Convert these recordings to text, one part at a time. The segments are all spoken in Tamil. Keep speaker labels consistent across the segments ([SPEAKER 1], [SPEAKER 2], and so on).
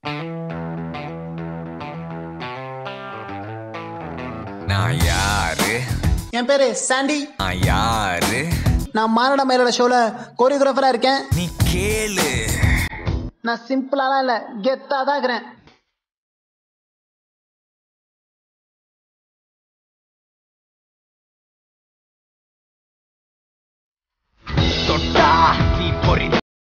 [SPEAKER 1] நான் யாரு
[SPEAKER 2] என் பேரு சாண்டி
[SPEAKER 1] நான் யாரு
[SPEAKER 2] நான் மாரட மயிலோட ஷோல கோரியோகிராஃபரா இருக்கேன்
[SPEAKER 1] நீ கேளு
[SPEAKER 2] நான் சிம்பிளாலாம் இல்ல கெத்தா தான் இருக்கிறேன்
[SPEAKER 1] தொட்டா நீ பொறி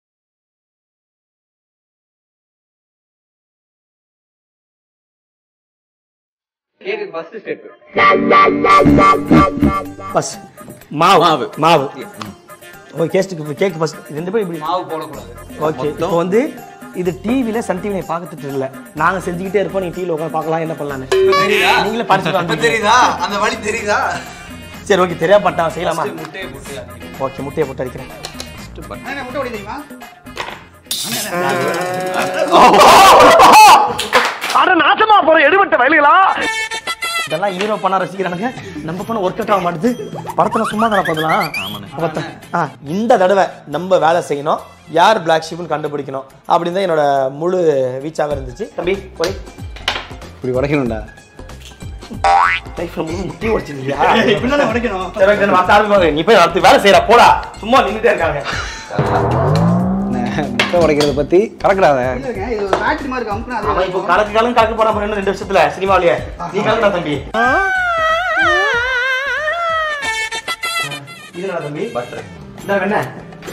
[SPEAKER 3] பஸ் மாவு மாவு மாவு ஓகே கேஸ்ட்டுக்கு கேக் ஃபர்ஸ்ட் ரெண்டு பேரும் இப்படி
[SPEAKER 4] மாவு போடக்கூடாது
[SPEAKER 3] ஓகே இப்போ வந்து இது டிவில சன் டிவி பார்த்துட்டு இல்ல நாங்க செஞ்சுக்கிட்டே இருப்போம் நீ டிவில உட்காந்து பார்க்கலாம் என்ன பண்ணலான்னு
[SPEAKER 4] தெரியுதா
[SPEAKER 3] நீங்களே படிச்சுட்டு
[SPEAKER 4] இப்ப
[SPEAKER 3] வந்தீங்க.
[SPEAKER 4] தெரியுதா அந்த வழி தெரியுதா
[SPEAKER 3] சரி ஓகே தெரியா பட்டா செய்யலாமா
[SPEAKER 4] முட்டையை போட்டு அடிக்கணும்.
[SPEAKER 3] ஓகே முட்டையை போட்டு அடிக்கிறேன்
[SPEAKER 2] முட்டை ஓடி தெரியுமா
[SPEAKER 3] இதெல்லாம் ஹீரோ பண்ண ரசிக்கிறானுங்க நம்ம பண்ண ஒர்க் அவுட் ஆக மாட்டுது படத்துல சும்மா தானே பார்க்கலாம் பார்த்தேன். ஆ இந்த தடவை நம்ம வேலை செய்யணும் யார் பிளாக் ஷீப்னு கண்டுபிடிக்கணும் அப்படின்னு தான் என்னோட முழு வீச்சாக இருந்துச்சு தம்பி போய்
[SPEAKER 5] இப்படி உடைக்கணும்டா
[SPEAKER 3] லைஃப்ல முழு முட்டி உடைச்சிருக்கியா
[SPEAKER 2] பின்னால உடைக்கணும்
[SPEAKER 3] சரி, okay, நம்ம அடுத்த ஆரம்பிப்பாங்க. நீ போய் அடுத்து வேலை செய்யற போடா சும்மா நின்னுட்டே இருக்காங்க
[SPEAKER 5] முட்டை உடைக்கிறத பத்தி கலக்குறாத
[SPEAKER 2] இல்லைங்க இது ஒரு பேட்டரி மாதிரி இருக்கு அமுக்குனா
[SPEAKER 3] அவன் இப்போ
[SPEAKER 2] அது
[SPEAKER 3] கலக்கு கலக்கு கலக்கு போடாம இன்னும் ரெண்டு வருஷத்துல சினிமாவிலேயே நீ கலக்குடா தம்பி இது என்னடா தம்பி பட்டர் இந்த வெண்ணெய்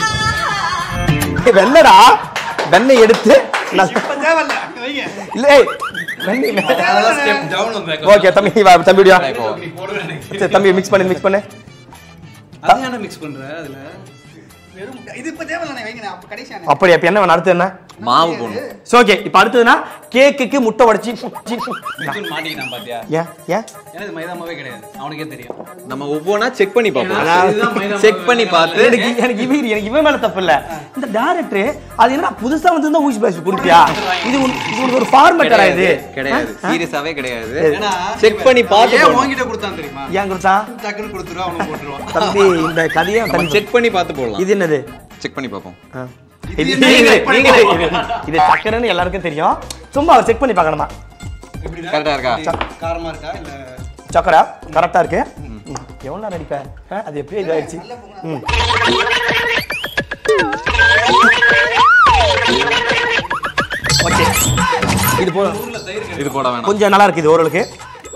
[SPEAKER 3] வெண்ணடா வெண்ணெய் எடுத்து நான்
[SPEAKER 2] தேவையில்ல அங்க வைங்க
[SPEAKER 3] இல்ல ஏய், வெண்ணெய்
[SPEAKER 4] அதெல்லாம் step down வந்து
[SPEAKER 3] ஓகே தம்பி நீ வா தம்பி விடியா
[SPEAKER 4] நீ போடுவேன் எனக்கு.
[SPEAKER 3] சரி தம்பி மிக்ஸ் பண்ணு மிக்ஸ் பண்ணு
[SPEAKER 4] அது ஏன்டா mix பண்ற அதுல
[SPEAKER 2] வெறும் முட்டை. இது இப்ப தேவையில்ல வைங்க நான் அப்ப கடைசியான
[SPEAKER 3] அப்படி அப்ப என்ன வேணும் அடுத்து என்ன
[SPEAKER 1] மாவு போடணும்
[SPEAKER 3] சோ ஓகே இப்போ அடுத்ததுன்னா கேக்குக்கு முட்டை உடைச்சி சுத்தி சுத்தி-
[SPEAKER 4] மிதுன் மாட்டிக்கிட்டான் பாத்தியா
[SPEAKER 3] ஏன் ஏன்
[SPEAKER 4] ஏன்னா இது மைதா மாவே கிடையாது அவனுக்கே தெரியும்
[SPEAKER 1] நம்ம ஒவ்வொன்றா செக் பண்ணி
[SPEAKER 4] இதுதான்
[SPEAKER 1] பார்ப்போம்
[SPEAKER 4] மைதா
[SPEAKER 1] செக்
[SPEAKER 4] மாவு.
[SPEAKER 1] பண்ணி பார்த்து
[SPEAKER 3] எனக்கு எனக்கு இவன் எனக்கு இவன் மேல தப்பு இல்ல இந்த டேரக்டர் அது என்ன புதுசா வந்து தான் ஊசி பேசி கொடுப்பியா இது உன்- இது உனக்கு ஒரு ஃபார்மேட்டரா இது
[SPEAKER 1] கிடையாது சீரியஸாவே கிடையாது
[SPEAKER 4] ஏன்னா
[SPEAKER 1] செக் பண்ணி பார்த்து
[SPEAKER 4] ஏன்
[SPEAKER 1] போடணும்.
[SPEAKER 4] உன்கிட்ட கொடுத்தான் தெரியுமா
[SPEAKER 3] ஏன் கொடுத்தா
[SPEAKER 4] டக்குன்னு கொடுத்துருவா அவனுக்கு போட்டுருவான்
[SPEAKER 3] தம்பி இந்த கதையை
[SPEAKER 1] நம்ம
[SPEAKER 3] தம்பி
[SPEAKER 1] செக் பண்ணி பார்த்து போடலாம்
[SPEAKER 3] இது என்னது
[SPEAKER 1] செக் பண்ணி பார்ப்போம்
[SPEAKER 3] ஆ. இது நீங்களே நீங்களே இது- இது சக்கரைன்னு எல்லாருக்கும் தெரியும் சும்மா செக் பண்ணி பார்க்கணுமா
[SPEAKER 4] எப்படிடா?
[SPEAKER 1] கரெக்டா இருக்கா
[SPEAKER 4] காரமா இருக்கா இல்ல
[SPEAKER 3] சக்கரை கரெக்டா இருக்கு ம். எவ்வளவு நேரம் அடிப்ப ஆ, அது எப்படியே இதாயிடுச்சு ம். ஓகே இது போ
[SPEAKER 1] இது போட வேணாம்
[SPEAKER 3] கொஞ்சம் நல்லா இருக்கு இது ஓரளவுக்கு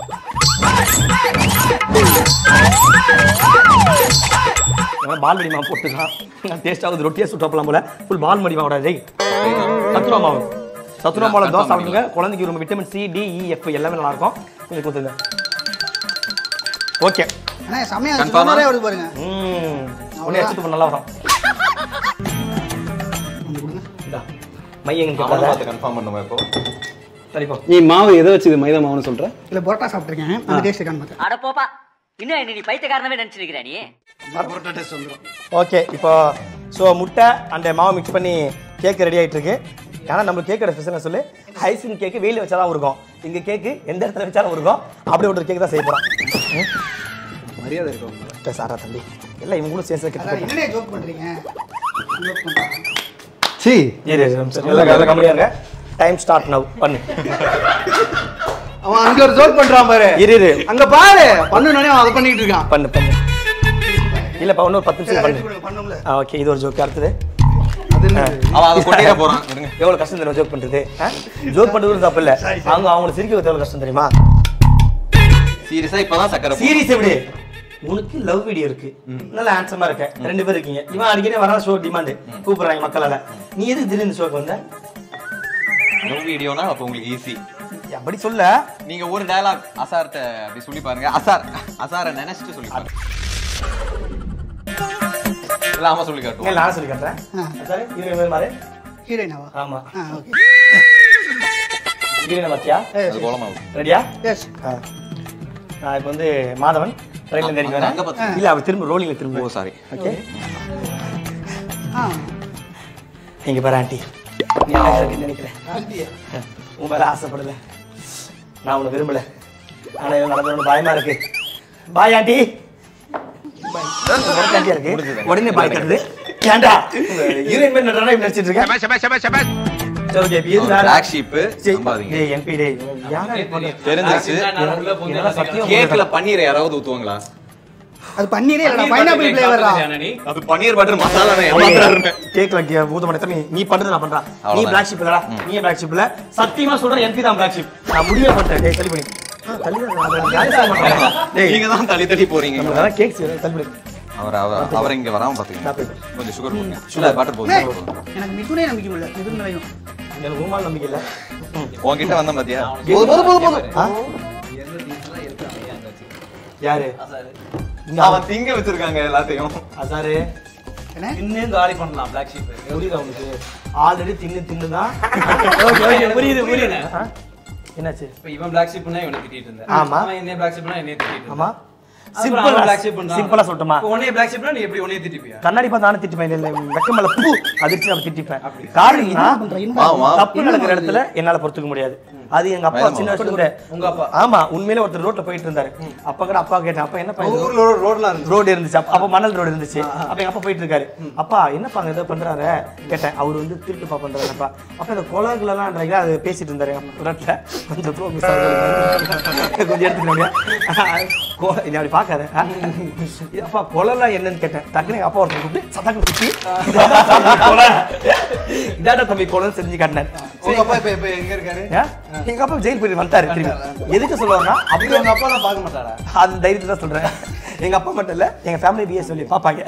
[SPEAKER 3] இவன் பால் மடி மாவு போட்டுக்கலாம் டேஸ்ட் ஆகுது ரொட்டியா சுட்டாப்பலாம் போல ஃபுல் பால் மடி மாவோட ஜெய் சத்துணா மாவு சத்துணா மாவுல தோசை சாப்பிடுங்க குழந்தைக்கு ரொம்ப vitamin C D E F எல்லாமே நல்லா இருக்கும் கொஞ்சம் கொடுத்துங்க ஓகே
[SPEAKER 2] அண்ணா செமையா
[SPEAKER 1] Confirm ஆ?
[SPEAKER 2] சொன்னாரே அப்படி பாருங்க
[SPEAKER 3] ம் ஒன்று எடுத்து நல்லா வரும் இந்தா. மையம் எங்க
[SPEAKER 1] அவனை
[SPEAKER 3] கேட்காத
[SPEAKER 1] பார்த்து கன்ஃபார்ம் பண்ணுமா இப்போ
[SPEAKER 3] சரிப்போ
[SPEAKER 5] நீ மாவு எதை வச்சு இது மைதா மாவுன்னு சொல்ற
[SPEAKER 2] இல்ல பரோட்டா சாப்பிட்டுருக்கேன் அந்த டேஸ்ட் இருக்கான்னு பார்த்தேன்
[SPEAKER 6] அட போப்பா இன்னும் என்ன நீ பைத்தியக்காரனவே நினைச்சிருக்கிற நீ
[SPEAKER 4] பரோட்டா டேஸ்ட் வந்துரும்
[SPEAKER 3] ஓகே இப்போ ஸோ முட்டை அண்ட் மாவு மிக்ஸ் பண்ணி கேக் ரெடி ஆயிட்டு இருக்கு ஏன்னா நம்ம கேக்கோட ஸ்பெஷல் சொல்லு ஐஸ்கிரீம் கேக்கு வெயில வச்சா தான் இருக்கும் இங்க கேக்கு எந்த இடத்துல வச்சாலும் இருக்கும் அப்படி ஒரு கேக் தான் செய்ய போறோம்
[SPEAKER 5] மரியாதை இருக்கும்
[SPEAKER 3] சாரா தம்பி எல்லாம் இவங்க கூட சேர்ந்து
[SPEAKER 2] அதான்
[SPEAKER 3] கேட்டு
[SPEAKER 2] என்னடே ஜோக் பண்றீங்க ஜோக் பண்றாங்க
[SPEAKER 5] சி
[SPEAKER 3] எல்லாம் எல்லாம் கம்மியா இருங்க டைம் ஸ்டார்ட் நவ் பண்ணு
[SPEAKER 4] அவன் அங்க ஒரு ஜோக் பண்றான் பாரு
[SPEAKER 3] இரு இரு
[SPEAKER 4] அங்க பாரு பண்ணனே அவன் அதை பண்ணிட்டு இருக்கான்
[SPEAKER 3] பண்ணு பண்ணு இல்லப்பா இன்னும் ஒரு பத்து நிமிஷம் பண்ணு
[SPEAKER 2] பண்ணும்ல
[SPEAKER 3] ஆ ஓகே இது ஒரு ஜோக் அடுத்தது
[SPEAKER 1] அவன் அதை கொட்டிட போறான் இருங்க
[SPEAKER 3] எவ்வளவு கஷ்டம் தெரியுமா ஜோக் பண்றது ஜோக் பண்றது கூட தப்பு இல்ல அவங்க அவங்களை சிரிக்க வைக்க எவ்வளவு கஷ்டம் தெரியுமா
[SPEAKER 1] சீரியஸா இப்பதான் சக்கரை போடணும்.
[SPEAKER 3] சீரியஸ் எப்படி உனக்கு லவ் வீடியோ இருக்கு நல்ல ஹேண்ட்ஸமா இருக்க ரெண்டு பேர் இருக்கீங்க இவன் அடிக்கடி வரா ஷோ டிமாண்ட் கூப்பிடுறாங்க மக்களால நீ எதுக்கு திடீர்னு ஷோக்கு வந்த
[SPEAKER 1] லவ் வீடியோனா அப்போ உங்களுக்கு ஈஸி
[SPEAKER 3] அப்படி சொல்ல
[SPEAKER 1] நீங்க ஒரு டயலாக் அசார்ட்ட அப்படி சொல்லி பாருங்க அசார் அசாரை நினைச்சிட்டு சொல்லி பாருங்க இல்ல ஆமா சொல்லி
[SPEAKER 3] இங்க
[SPEAKER 1] காட்டுவோம்
[SPEAKER 3] நான் சொல்லி காட்டுறேன் சரி இது இவன் பாரு
[SPEAKER 2] ஹீரோயினாவா
[SPEAKER 3] ஆமா
[SPEAKER 2] ஆ ஓகே
[SPEAKER 3] ஹீரோயினை பாத்தியா
[SPEAKER 1] அது கோலமாவு
[SPEAKER 3] ரெடியா
[SPEAKER 2] எஸ்
[SPEAKER 3] நான் இப்போ வந்து மாதவன் ட்ரெயின்ல இருந்து இறங்கி
[SPEAKER 1] அங்க
[SPEAKER 3] வரேன்
[SPEAKER 1] பாத்து.
[SPEAKER 3] இல்ல அவ திரும்ப ரோலிங்ல திரும்ப
[SPEAKER 1] ஓ சாரி
[SPEAKER 3] ஓகே
[SPEAKER 2] ஆ
[SPEAKER 3] இங்க பாரு ஆண்டி நீ என்ன இருக்குன்னு நினைக்கிறேன் உன் மேல ஆசைப்படல நான் உன்னை விரும்பல ஆனா இவன் நடந்தவனு பயமா இருக்கு பாய் ஆண்டி பாய் ஆண்டியா இருக்கு உடனே பாய் கட்டுது ஏன்டா ஹீரோயின் மாதிரி நடுறா நடிச்சிட்டு இருக்கேன் சரி ஓகே இப்போ எது வேற
[SPEAKER 1] பிளாக் ஷீப்
[SPEAKER 3] சரி,
[SPEAKER 1] நம்பாதீங்க
[SPEAKER 3] டேய் என்பி டேய் யாரா இது பண்ணது?
[SPEAKER 1] தெரிஞ்சிச்சு
[SPEAKER 3] என்னால சத்தியம்
[SPEAKER 1] கேக்ல பன்னீர் யாராவது ஊத்துவாங்களா
[SPEAKER 4] அது பன்னீரே இல்லடா பைனாப்பிள் ஃப்ளேவரா
[SPEAKER 1] அது பன்னீர் பட்டர் மசாலா ஏமாத்துறாருமே
[SPEAKER 3] கேக்ல கே- ஊத்த மாட்டேன் தம்பி நீ பண்றது நான் பண்றேன் நீ
[SPEAKER 1] அவ்வளவுதான்.
[SPEAKER 3] பிளாக் ஷிப் இல்லடா நீ பிளாக் ஷிப்ல சத்தியமா சொல்றேன் என்பி தான் பிளாக் ஷிப் நான் முடிவே பண்ணிட்டேன் டேய் தள்ளி பண்ணி ஆ, தள்ளி தான் நான் அதை யாரும் செய்ய மாட்டாங்க. டேய்
[SPEAKER 1] நீங்க தான் தள்ளி தள்ளி போறீங்க
[SPEAKER 3] நம்ம தான் கேக் செய்யறோம் தள்ளி பண்ணி
[SPEAKER 1] அவர் அவர் அவர் இங்க வராம பாத்துக்கங்க கொஞ்சம் சுகர் போடுங்க சுகர் பட்டர் போதும்
[SPEAKER 4] எனக்கு மிதுனே நம்பிக்கை இல்லை மிதுன் நிலையும்
[SPEAKER 3] எனக்கு உமால் நம்பிக்கை இல்ல
[SPEAKER 1] உன்கிட்ட வந்த பாத்தியா
[SPEAKER 3] போதும் போதும் போதும் ஆ? யாரு இங்க அவன்
[SPEAKER 1] அவன் திங்க வச்சிருக்காங்க எல்லாத்தையும்
[SPEAKER 3] அசாரு தின்னு காலி பண்ணலாம் பிளாக் ஷீப் புரியுதா உங்களுக்கு ஆல்ரெடி தின்னு தின்னு தான்
[SPEAKER 7] புரியுது புரியுது
[SPEAKER 3] ஆ? என்னாச்சு
[SPEAKER 7] இப்ப இவன் பிளாக் ஷிப்னா இவனை திட்டிட்டு இருந்தா
[SPEAKER 3] ஆமா.
[SPEAKER 7] அவன் என்ன பிளாக் ஷிப்னா என்னைய திட்டிட்டு
[SPEAKER 3] ஆமா
[SPEAKER 7] சிம்பிளா
[SPEAKER 3] சிம்பிளா
[SPEAKER 7] பிளாக் ஷிப் பண்றான்
[SPEAKER 3] சிம்பிளா சொல்லட்டுமா
[SPEAKER 7] இப்போ உன்னைய பிளாக் ஷிப்னா நீ எப்படி உன்னைய திட்டிப்பியா
[SPEAKER 3] கண்ணாடி பார்த்து நானும் திட்டிப்பேன் இல்ல வெக்கமல்ல பூ அதிர்ச்சி நான் திட்டிப்பேன் காரணம்
[SPEAKER 1] ஆமா
[SPEAKER 3] தப்பு நடக்கிற இடத்துல என்னால பொறுத்துக்க முடியாது அது எங்க அப்பா சின்ன வயசுல இருந்தே
[SPEAKER 7] உங்க அப்பா
[SPEAKER 3] ஆமா உண்மையிலே ஒருத்தர் ரோட்ல போயிட்டு இருந்தாரு அப்பா கூட அப்பா கேட்டேன் அப்பா என்ன
[SPEAKER 4] ஊர்ல ரோட்லாம் இருந்துச்சு
[SPEAKER 3] ரோடு இருந்துச்சு அப்ப- அப்ப மணல் ரோடு இருந்துச்சு அப்ப எங்க அப்பா போயிட்டு இருக்காரு அப்பா என்னப்பா அங்க ஏதோ பண்றாரு கேட்டேன் அவர் வந்து திருட்டுப்பா பண்றாருப்பா அப்ப இந்த கொலகுல எல்லாம் அது பேசிட்டு இருந்தாரு ரோட்ல கொஞ்சம் ப்ரோ மிஸ் கொஞ்சம் எடுத்துக்க கோல இதை அப்படி பார்க்காத ஆ? இது அப்பா கொலைலாம் என்னன்னு கேட்டேன் டக்குனு எங்க அப்பா ஒருத்தர் கூப்பிட்டு சதாக்கு குத்தி இதாடா தம்பி கொலை இதாடா தம்பி கொலைன்னு செஞ்சு காட்டினாரு
[SPEAKER 4] உங்க அப்பா இப்ப இப்ப எங்க இருக்காரு
[SPEAKER 3] ஏன்? எங்க அப்பா ஜெயில் போயிட்டு வந்துட்டாரு திரும்பி எதுக்கு சொல்லுவாங்கன்னா
[SPEAKER 4] அப்படி உங்க அப்பா நான் பார்க்க மாட்டாரா
[SPEAKER 3] அந்த தைரியத்தை தான் சொல்றேன் எங்க அப்பா மட்டும் இல்ல எங்க ஃபேமிலி பிஎஸ் சொல்லி பாப்பாங்க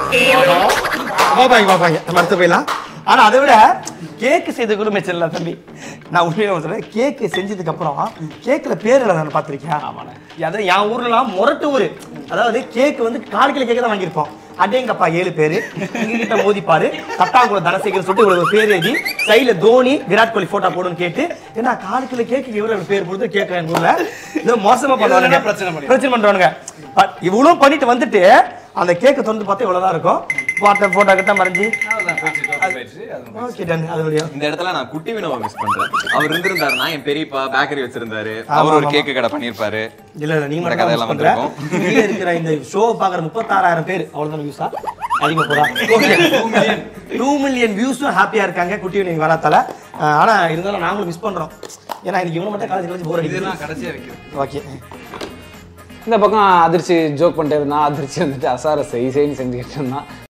[SPEAKER 3] பாப்பாங்க பாப்பாங்க நம்ம அடுத்து போயிடலாம் ஆனா அதை விட கேக்கு செய்த கூட மிச்சம் இல்ல தம்பி நான் உண்மையில சொல்றேன் கேக்கு செஞ்சதுக்கு அப்புறம் கேக்ல பேர் எழுதான பாத்திருக்கியா அதான் என் ஊர்லாம் முரட்டு ஊரு அதாவது கேக் வந்து கால் கிலோ கேக்கு தான் வாங்கியிருப்போம் அடேங்கப்பா ஏழு பேரு எங்க கிட்ட மோதிப்பாரு தட்டாங்குளம் தனசேகர் சொல்லிட்டு இவ்வளவு பேர் எழுதி சைடுல தோனி விராட் கோலி போட்டோ போடுன்னு கேட்டு என்ன கால் கிலோ கேக்கு இவ்வளவு பேர் போடுறது கேட்கறேன் எங்க ஊர்ல இது மோசமா பண்ணுவானுங்க
[SPEAKER 7] பிரச்சனை பண்ணி-
[SPEAKER 3] பிரச்சனை பண்றானுங்க பட் இவ்வளவு பண்ணிட்டு வந்துட்டு அந்த கேக்க திறந்து பார்த்தா இவ்வளவுதான் இருக்கும் பாட்ட போட்டோ கிட்ட மறைஞ்சு
[SPEAKER 7] அவ்வளவுதான் போயிடுச்சு, topic போயிடுச்சு அது
[SPEAKER 3] ஓகே டன் அது வழியா
[SPEAKER 1] இந்த இடத்துல நான் குட்டி வினோவை மிஸ் பண்றேன் அவர் இருந்திருந்தாருன்னா என் பெரியப்பா பேக்கரி வச்சிருந்தாரு
[SPEAKER 3] ஆமா,
[SPEAKER 1] அவர் ஒரு
[SPEAKER 3] ஆமா.
[SPEAKER 1] கேக்கு கடை பண்ணிருப்பாரு
[SPEAKER 3] இல்ல இல்ல நீங்க
[SPEAKER 1] இந்த
[SPEAKER 3] மட்டும்
[SPEAKER 1] கதையெல்லாம்
[SPEAKER 3] மிஸ் பண்ற
[SPEAKER 1] வந்திருக்கும்.
[SPEAKER 3] கீழ இருக்கிற இந்த ஷோ பாக்குற முப்பத்தாறாயிரம் பேர் அவ்வளவுதான் வியூஸா அதிகமா போதா டூ மில்லியன் வியூஸும் ஹாப்பியா இருக்காங்க குட்டி நீங்க வராத்தால அஹ் ஆனா இருந்தாலும் நாங்களும் மிஸ் பண்றோம் ஏன்னா இன்னைக்கு இவங்க மட்டும் காலேஜ் காலேஜ் போர் அடிக்குது
[SPEAKER 7] இதெல்லாம் கடைசியா வைக்கிறேன்
[SPEAKER 3] ஓகே
[SPEAKER 5] இந்த பக்கம் அதிர்ச்சி ஜோக் பண்ணிட்டு இருந்தான் அதிர்ச்சி வந்துட்டு அசார செய் செய்ன்னு செஞ்சுக்கிட்டு இருந்தான்